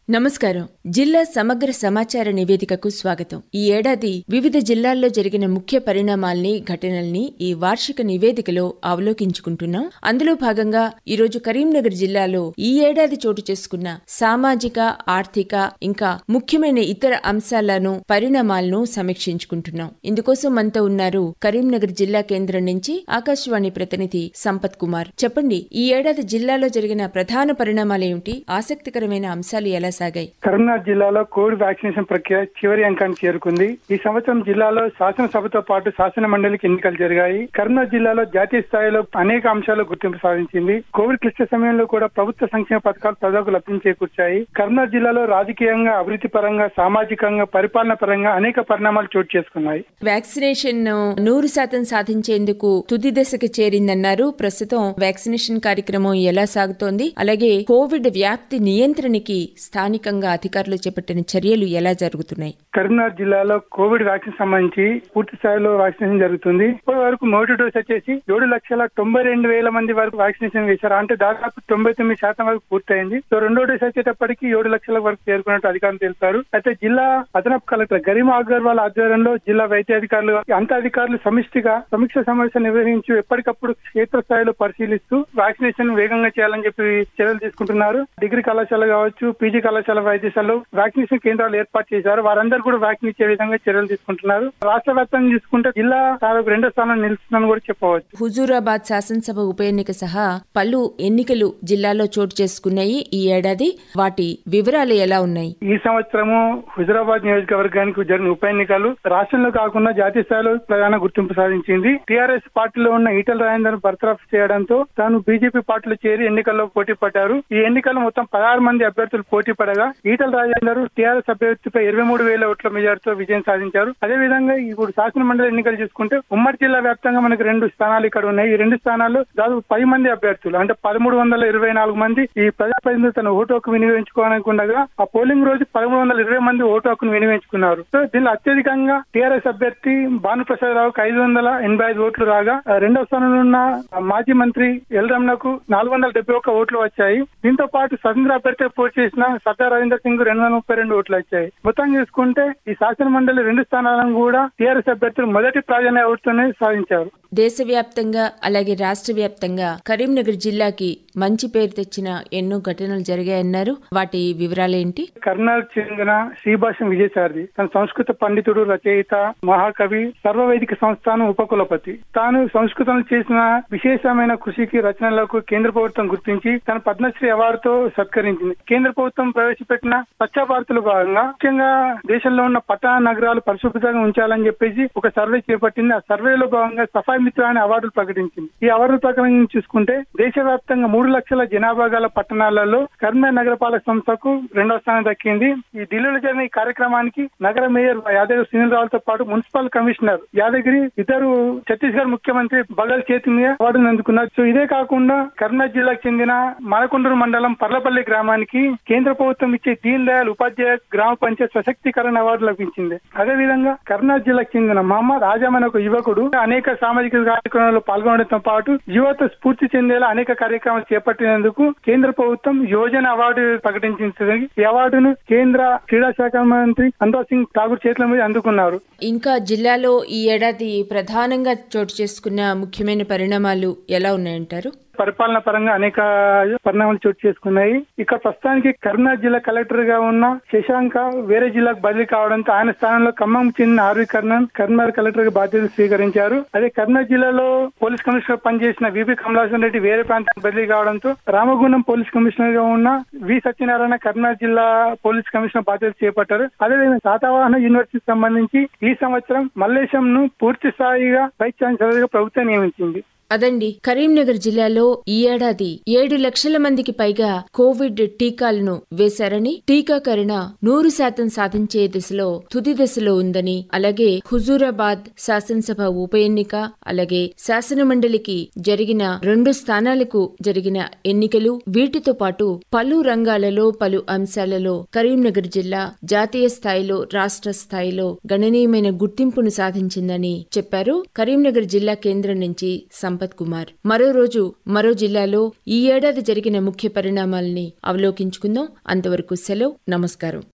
నమస్కారం జిల్లా సమగ్ర సమాచార నివేదికకు స్వాగతం ఈ ఏడాది వివిధ జిల్లాల్లో జరిగిన ముఖ్య పరిణామాల్ని ఘటనల్ని ఈ వార్షిక నివేదికలో అవలోకించుకుంటున్నాం అందులో భాగంగా ఈరోజు కరీంనగర్ జిల్లాలో ఈ ఏడాది చోటు చేసుకున్న సామాజిక ఆర్థిక ఇంకా ముఖ్యమైన ఇతర అంశాలను పరిణామాలను సమీక్షించుకుంటున్నాం ఇందుకోసం మనతో ఉన్నారు కరీంనగర్ జిల్లా కేంద్రం నుంచి ఆకాశవాణి ప్రతినిధి సంపత్ కుమార్ చెప్పండి ఈ ఏడాది జిల్లాలో జరిగిన ప్రధాన పరిణామాలేమిటి ఆసక్తికరమైన అంశాలు ఎలా సాగాయి కరీంనగర్ జిల్లాలో కోవిడ్ వ్యాక్సినేషన్ ప్రక్రియ చివరి అంకానికి చేరుకుంది ఈ సంవత్సరం జిల్లాలో శాసనసభతో పాటు శాసన మండలికి ఎన్నికలు జరిగాయి కరీంనగర్ జిల్లాలో జాతీయ స్థాయిలో అనేక అంశాలు గుర్తింపు సాధించింది కోవిడ్ క్లిష్ట సమయంలో కూడా ప్రభుత్వ సంక్షేమ పథకాలు ప్రజలకు లభ్యం చేకూర్చాయి కరీంనగర్ జిల్లాలో రాజకీయంగా అభివృద్ధి పరంగా సామాజికంగా పరిపాలన పరంగా అనేక పరిణామాలు చోటు చేసుకున్నాయి వ్యాక్సినేషన్ నూరు శాతం సాధించేందుకు తుది దశకు చేరిందన్నారు ప్రస్తుతం వ్యాక్సినేషన్ కార్యక్రమం ఎలా సాగుతోంది అలాగే కోవిడ్ వ్యాప్తి నియంత్రణకి స్థానికంగా అధికారులు చేపట్టిన చర్యలు ఎలా జరుగుతున్నాయి కరీంనగర్ జిల్లాలో కోవిడ్ వ్యాక్సిన్ సంబంధించి పూర్తి స్థాయిలో వ్యాక్సినేషన్ జరుగుతుంది ఇప్పటి వరకు మొదటి డోస్ వచ్చేసి ఏడు లక్షల తొంభై రెండు వేల మంది వరకు వ్యాక్సినేషన్ వేశారు అంటే దాదాపు తొంభై తొమ్మిది శాతం వరకు పూర్తయింది సో రెండో డోస్ వచ్చేటప్పటికి ఏడు లక్షల వరకు చేరుకున్నట్టు అధికారులు తెలిపారు అయితే జిల్లా అదనపు కలెక్టర్ గరిమా అగర్వాల్ ఆధ్వర్యంలో జిల్లా వైద్య అధికారులు అంత అధికారులు సమిష్టిగా సమీక్ష సమావేశం నిర్వహించి ఎప్పటికప్పుడు క్షేత్రస్థాయిలో పరిశీలిస్తూ వ్యాక్సినేషన్ వేగంగా చేయాలని చెప్పి చర్యలు తీసుకుంటున్నారు డిగ్రీ కళాశాల కావచ్చు పీజీ కళాశాల వైద్యశాలలో వ్యాక్సినేషన్ కేంద్రాలు ఏర్పాటు చేశారు వారందరూ కూడా వ్యాక్సిన్ ఇచ్చే విధంగా చర్యలు తీసుకుంటున్నారు రాష్ట్ర వ్యాప్తంగా చూసుకుంటే జిల్లా తాలూకు రెండో స్థానం నిలుస్తుందని కూడా చెప్పవచ్చు హుజూరాబాద్ శాసనసభ ఉప ఎన్నిక సహా పలు ఎన్నికలు జిల్లాలో చోటు చేసుకున్నాయి ఈ ఏడాది వాటి వివరాలు ఎలా ఉన్నాయి ఈ సంవత్సరము హుజరాబాద్ నియోజకవర్గానికి జరిగిన ఉప ఎన్నికలు రాష్ట్రంలో కాకుండా జాతీయ స్థాయిలో ప్రధాన గుర్తింపు సాధించింది టీఆర్ఎస్ పార్టీలో ఉన్న ఈటల రాజేందర్ బర్తరఫ్ చేయడంతో తాను బీజేపీ పార్టీలో చేరి ఎన్నికల్లో పోటీ పడ్డారు ఈ ఎన్నికల్లో మొత్తం పదహారు మంది అభ్యర్థులు పోటీ పడగా ఈటల రాజేందర్ టీఆర్ఎస్ అభ్యర్థిపై ఇరవై మూడు వేల ఓట్ల మెజార్టీతో విజయం సాధించారు అదేవిధంగా ఇప్పుడు శాసన మండలి ఎన్నికలు చూసుకుంటే ఉమ్మడి జిల్లా వ్యాప్తంగా మనకు రెండు స్థానాలు ఇక్కడ ఉన్నాయి ఈ రెండు స్థానాల్లో దాదాపు పది మంది అభ్యర్థులు అంటే పదమూడు వందల ఇరవై నాలుగు మంది ఈ ప్రజాప్రతినిధులు తన ఓటు హక్కు వినియోగించుకోవాలనుకుండగా ఆ పోలింగ్ రోజు పదమూడు వందల ఇరవై మంది ఓటు హక్కును వినియోగించుకున్నారు సో దీనిలో అత్యధికంగా టీఆర్ఎస్ అభ్యర్థి భానుప్రసాద్ రావుకు ఐదు వందల ఎనభై ఐదు ఓట్లు రాగా ఆ రెండవ స్థానంలో ఉన్న మాజీ మంత్రి ఎల్ రమణకు నాలుగు వందల డెబ్బై ఒక్క ఓట్లు వచ్చాయి దీంతో పాటు స్వతంత్ర అభ్యర్థి పోటీ చేసిన సర్దార్ రవీందర్ సింగ్ రెండు వందల ముప్పై రెండు ఓట్లు వచ్చాయి మొత్తం చూసుకుంటే ఈ శాసన మండలి రెండు స్థానాలను కూడా టీఆర్ఎస్ అభ్యర్థులు మొదటి ప్రాధాన్య ఓటుతోనే సాధించారు దేశవ్యాప్తంగా అలాగే రాష్ట్ర వ్యాప్తంగా కరీంనగర్ జిల్లాకి మంచి పేరు తెచ్చిన ఎన్నో ఘటనలు జరిగాయన్నారు వాటి వివరాలేంటి కర్నాటక చెందిన శ్రీభాషం విజయసారథి తన సంస్కృత పండితుడు రచయిత మహాకవి సర్వవేదిక సంస్థానం ఉపకులపతి తాను సంస్కృతంలో చేసిన విశేషమైన కృషికి రచనలకు కేంద్ర ప్రభుత్వం గుర్తించి తన పద్మశ్రీ అవార్డుతో సత్కరించింది కేంద్ర ప్రభుత్వం ప్రవేశపెట్టిన స్వచ్ఛ భారత్లో భాగంగా ముఖ్యంగా దేశంలో ఉన్న పట్టణ నగరాలు పరిశుభ్రంగా ఉంచాలని చెప్పేసి ఒక సర్వే చేపట్టింది ఆ సర్వేలో భాగంగా సఫాయి మిత్ర అనే అవార్డులు ప్రకటించింది ఈ అవార్డుల ప్రకారం చూసుకుంటే దేశవ్యాప్తంగా మూడు లక్షల జనాభా గల పట్టణాలలో కర్మే నగరపాలక సంస్థకు రెండవ స్థానం దక్కింది ఈ ఢిల్లీలో జరిగిన ఈ కార్యక్రమానికి నగర మేయర్ యాదగిరి సునీల్ రావుతో పాటు మున్సిపల్ కమిషనర్ యాదగిరి ఇద్దరు ఛత్తీస్గఢ్ ముఖ్యమంత్రి బగల్ చేతి మీద అవార్డును అందుకున్నారు సో ఇదే కాకుండా కర్నూలు జిల్లాకు చెందిన మనకొండూరు మండలం పర్లపల్లి గ్రామానికి కేంద్ర ప్రభుత్వం ఇచ్చే దీన్ దయాళ్ ఉపాధ్యాయ గ్రామ పంచాయత్ సశక్తీకరణ అవార్డు లభించింది అదే విధంగా కర్నూలు జిల్లాకు చెందిన మహమ్మద్ ఆజమ్ అనే ఒక యువకుడు అనేక సామాజిక కార్యక్రమాల్లో పాల్గొనడంతో పాటు యువత స్ఫూర్తి చెందేలా అనేక కార్యక్రమాలు చేపట్టినందుకు కేంద్ర ప్రభుత్వం యోజన అవార్డు ప్రకటించింది ఈ అవార్డును కేంద్ర క్రీడా శాఖ మంత్రి అనురాగ్ సింగ్ ఠాగూర్ చేతుల మీద అందుకున్నారు ఇంకా జిల్లాలో ఈ ఏడాది ప్రధానంగా చోటు చేసుకున్న ముఖ్యమైన పరిణామాలు ఎలా ఉన్నాయంటారు పరిపాలన పరంగా అనేక పరిణామాలు చోటు చేసుకున్నాయి ఇక్కడ ప్రస్తుతానికి కరీంనగర్ జిల్లా కలెక్టర్ గా ఉన్న శశాంక వేరే జిల్లాకు బదిలీ కావడంతో ఆయన స్థానంలో ఖమ్మం చెందిన ఆర్వి కర్ణన్ కరీంనగర్ కలెక్టర్ గా బాధ్యతలు స్వీకరించారు అదే కరీంనగర్ జిల్లాలో పోలీస్ కమిషనర్ పనిచేసిన విపి కమలాసన్ రెడ్డి వేరే ప్రాంతానికి బదిలీ కావడంతో రామగుండం పోలీస్ కమిషనర్ గా ఉన్న వి సత్యనారాయణ కరీంనగర్ జిల్లా పోలీస్ కమిషనర్ బాధ్యతలు చేపట్టారు అదేవిధంగా శాతవాహన యూనివర్సిటీ సంబంధించి ఈ సంవత్సరం మల్లేశం ను పూర్తి స్థాయిగా వైస్ ఛాన్సలర్ గా ప్రభుత్వం నియమించింది అదండి కరీంనగర్ జిల్లాలో ఈ ఏడాది ఏడు లక్షల మందికి పైగా కోవిడ్ టీకాలను వేశారని టీకాకరణ నూరు శాతం సాధించే దిశలో తుది దశలో ఉందని అలాగే హుజూరాబాద్ శాసనసభ ఉప ఎన్నిక అలాగే శాసన మండలికి జరిగిన రెండు స్థానాలకు జరిగిన ఎన్నికలు వీటితో పాటు పలు రంగాలలో పలు అంశాలలో కరీంనగర్ జిల్లా జాతీయ స్థాయిలో రాష్ట్ర స్థాయిలో గణనీయమైన గుర్తింపును సాధించిందని చెప్పారు కరీంనగర్ జిల్లా కేంద్రం నుంచి సంపత్ సంపత్ కుమార్ మరో రోజు మరో జిల్లాలో ఈ ఏడాది జరిగిన ముఖ్య పరిణామాల్ని అవలోకించుకుందాం అంతవరకు సెలవు నమస్కారం